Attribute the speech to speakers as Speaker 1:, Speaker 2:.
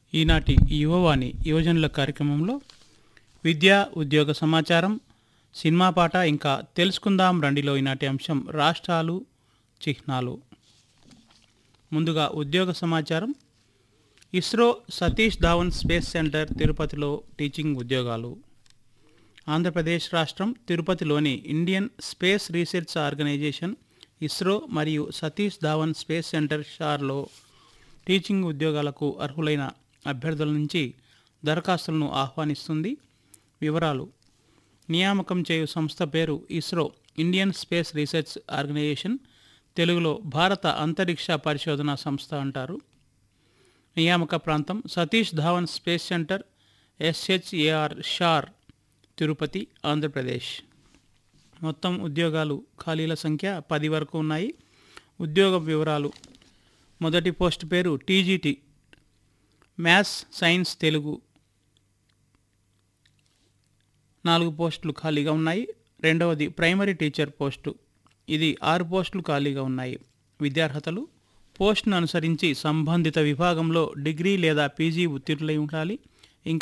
Speaker 1: ఈనాటి యువవాణి యువజనుల కార్యక్రమంలో విద్య ఉద్యోగ సమాచారం సినిమా పాట ఇంకా తెలుసుకుందాం రండిలో ఈనాటి అంశం రాష్ట్రాలు చిహ్నాలు ముందుగా ఉద్యోగ సమాచారం ISRO Satish Dhawan space centre తిరుపతిలో టీచింగ్ ఉద్యోగాలు ఆంధ్రప్రదేశ్ రాష్ట్రం తిరుపతిలోని Indian space research organisation ISRO మరియు సతీష్ ధావన్ స్పేస్ సెంటర్ షార్లో టీచింగ్ ఉద్యోగాలకు అర్హులైన అభ్యర్థుల నుంచి దరఖాస్తులను ఆహ్వానిస్తుంది వివరాలు నియామకం చేయు సంస్థ పేరు ISRO Indian space research organisation తెలుగులో భారత అంతరిక్ష పరిశోధన సంస్థ అంటారు నియామక ప్రాంతం Satish Dhawan space centre SHAR SHAR Tirupati Andhra Pradesh మొత్తం ఉద్యోగాలు ఖాళీల సంఖ్య పది వరకు ఉన్నాయి ఉద్యోగ వివరాలు మొదటి పోస్ట్ పేరు టీజీటీ మ్యాథ్స్ సైన్స్ తెలుగు నాలుగు పోస్టులు ఖాళీగా ఉన్నాయి రెండవది ప్రైమరీ టీచర్ పోస్టు ఇది ఆరు పోస్టులు ఖాళీగా ఉన్నాయి విద్యార్హతలు పోస్టును అనుసరించి సంబంధిత విభాగంలో డిగ్రీ లేదా పీజీ ఉత్తీర్ణులై ఉండాలి